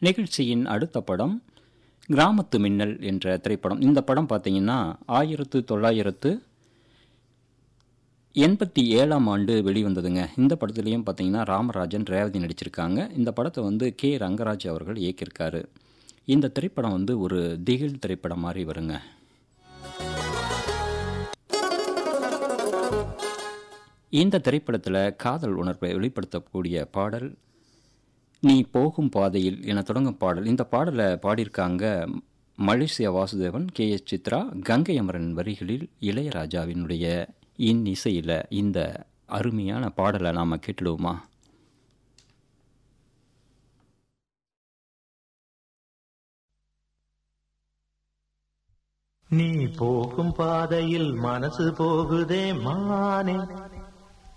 நிகழ்ச்சியின் அடுத்த படம் கிராமத்து மின்னல் என்ற திரைப்படம் இந்த படம் பார்த்தீங்கன்னா ஆயிரத்து தொள்ளாயிரத்து எண்பத்தி ஏழாம் ஆண்டு வெளிவந்ததுங்க இந்த படத்துலையும் பார்த்தீங்கன்னா ராமராஜன் ரேவதி நடிச்சிருக்காங்க இந்த படத்தை வந்து கே ரங்கராஜ் அவர்கள் இயக்கியிருக்காரு இந்த திரைப்படம் வந்து ஒரு திகில் திரைப்படம் மாதிரி வருங்க இந்த திரைப்படத்தில் காதல் உணர்வை வெளிப்படுத்தக்கூடிய பாடல் நீ போகும் பாதையில் என தொடங்கும் பாடல் இந்த பாடலை பாடியிருக்காங்க மலேசியா வாசுதேவன் கே எஸ் சித்ரா கங்கை அமரன் வரிகளில் இளையராஜாவினுடைய இந்நிசையில் இந்த அருமையான பாடலை நாம் கேட்டுடுவோமா நீ போகும் பாதையில் மனசு போகுதே மானே